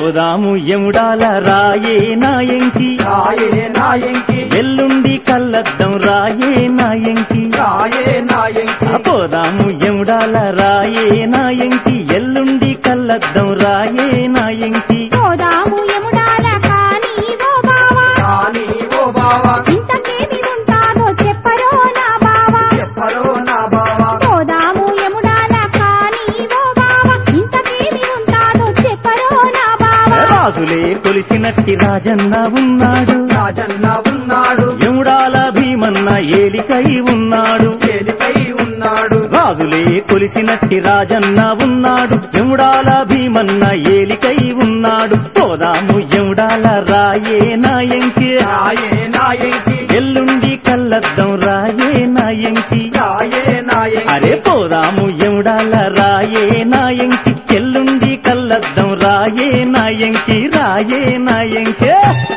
పోదాము ఎముడాల రాయే నాయంకి రాయే నాయంకి ఎల్లుండి కల్లద్దం రాయే నాయంకి రాయే నాయంకి పోదాము ఎముడాల రాయే నాయంకి ఎల్లుండి కల్లద్దం రాయే నాయంకి పోదాము యముడాల కాని ఓ బావా కానీ ఓ బావా ఇంతకేమి ఉంటాదో చెప్పరో నా బావా చెప్పరో నా బావా పోదాము యముడాల కాని ఓ బావా ఇంతకేమి ఉంటాదో చెప్పరో నా బావా రాజులే కొలిసినట్టి రాజన్న ఉన్నాడు రాజన్న ఉన్నాడు ఎముడాల భీమన్న ఏలికై ఉన్నాడు ఏలిపై ఉన్నాడు రాజులే కొలిసినట్టి రాజన్న ఉన్నాడు ఎముడాల భీమన్న ఏలికై ఉన్నాడు పోదాము ఎముడాల రాయే నాయంకి రాయే నాయంకి ఎల్లుండి కల్లద్దం రాయే నాయంకి రాయే నాయంకి అరే పోదాము ఎముడాల రాయే నాయంకి ఎల్లుండి కల్లద్దం రాయే నాయంకి రాయే నాయంకి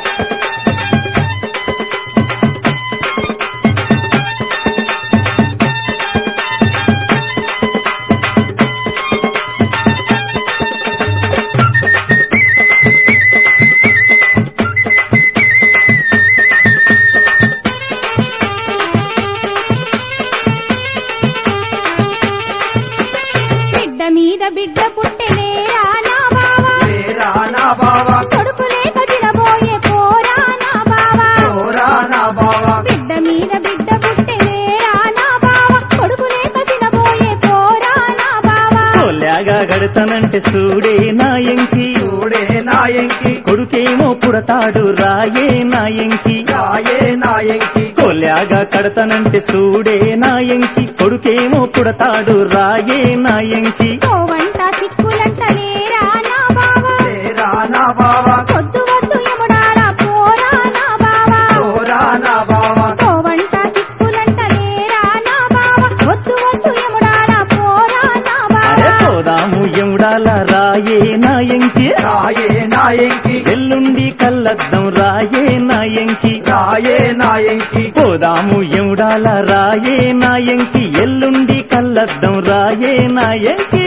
బిడ్డ మీద బిడ్డ పుట్టెనేరా నా బావా లేరా నా బావా కొడుకు లేక తినబోయే పోరా నా బావా ఓరా నా బావా బిడ్డ మీద బిడ్డ పుట్టెనేరా నా బావా కొడుకు లేక తినబోయే పోరా నా బావా కొల్లాగా గడతానంటే సూడే నాయంకి చూడే నాయంకి కొడుకేమో పుడతాడు రాయే నాయంకి రాయే నాయంకి కొల్లాగా కడతానంటే సూడే నాయంకి కొడుకేమో పుడతాడు రాయే నాయంకి కోవంట సిక్కులంట లేరా నా బావా లేరా నా బావా వద్దు వద్దు ఎముడారా పోరా నా బావా ఓరా నా బావా కోవంట సిక్కులంట లేరా నా బావా వద్దు వద్దు ఎముడారా పోరా నా అరే బావా పోదాము ఎముడాల రాయే నాయంకి రాయే నాయంకి ఎల్లుండి కల్లద్దం రాయే నాయంకి రాయే నాయంకి పోదాము ఎముడాల రాయే నాయంకి ఎల్లుండి కల్లద్దం రాయే నాయంకి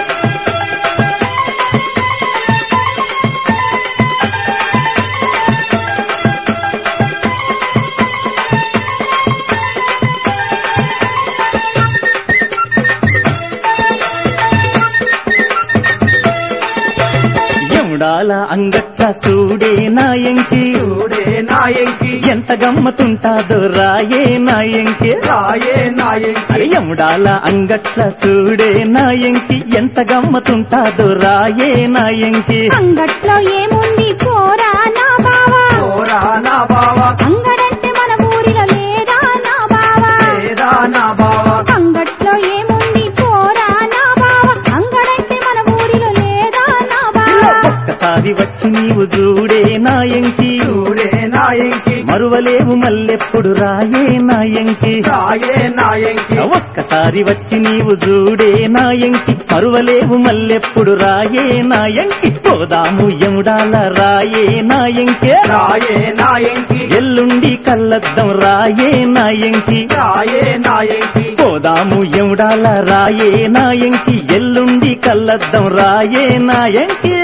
ఎముడాల అంగట్ల చూడే నాయంకి చూడే నాయంకి ఎంత గమ్మతుంటాదో రాయే నాయంకి రాయే నాయంకి అరే ఎముడాల అంగట్ల చూడే నాయంకి ఎంత గమ్మతుంటాదో రాయే నాయంకి అంగట్లో ఏముంది పోరా నా బావా ఓరా నా బావా అంగడంటే మన ఊరిలో లేదా నా బావా లేరా నా బావా అంగట్లో ఏముంది పోరా నా బావా అంగడంటే మన ఊరిలో లేదా నా బావా ఒక్కసారి వచ్చి నీవు చూడే నాయంకి చూడే నాయంకి మరువలేవు మల్లెప్పుడు రాయే నాయంకి రాయే నాయంకి ఒక్కసారి వచ్చి నీవు చూడే నాయంకి మరువలేవు మల్లెప్పుడు రాయే నాయంకి పోదాము ఎముడాల రాయే నాయంకి రాయే నాయంకి ఎల్లుండి కల్లద్దం రాయే నాయంకి రాయే నాయంకి పోదాము ఎముడాల రాయే నాయంకి ఎల్లుండి కల్లద్దం రాయే నాయంకి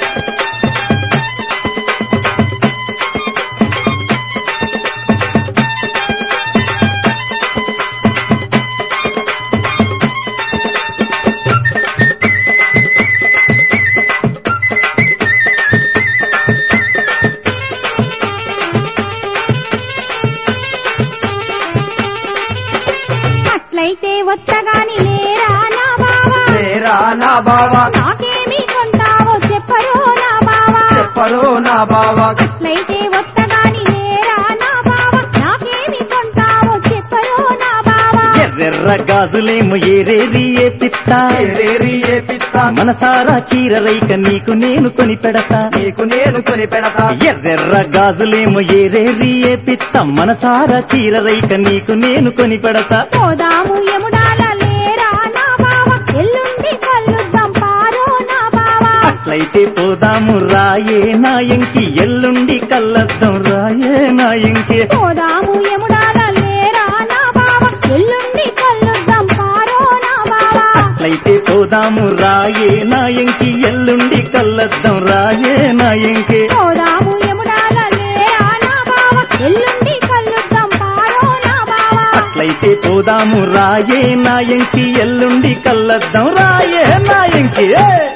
అట్లయితే వత్తగాని లేరా నా బావా లేరా నా బావా నాకేమి కొంటావో చెప్పరో నా బావా చెప్పరో నా బావా అట్లయితే వత్తగాని లేరా నా బావా నాకేమి కొంటావో చెప్పరో నా బావా ఎర్రెర్ర గాజులేమో ఏరేది ఏ పిత్త ఏరేరి ఏ పిస్తా మనసారా చీర రైక నీకు నేను కొని పెడతా నీకు నేను కొని పెడతా ఎర్రెర్ర గాజులేమో ఏరేది ఏ పిత్త మనసారా చీర రైక నీకు నేను కొని పెడతా పోదాము యముడాల లేరా నా బావా ఎల్లుండి కలుద్దాం పారో నా బావా అట్లయితే పోదాము రాయే నాయంకి ఎల్లుండి కల్లద్దం రాయే నాయంకి పోదాము యముడాల లేరా నా బావా ఎల్లుండి కలుద్దాం పారో నా బావా అట్లయితే అట్లయితే పోదాము రాయే నాయంకి ఎల్లుండి కల్లద్దాం రాయే నాయంకి పోదాము యమునాల లేరా నా బావ ఎల్లుండి కలుద్దాం పారో నా బావ అట్లయితే పోదాము రాయే నాయంకి ఎల్లుండి కల్లద్దాం రాయే నాయంకి ఏ!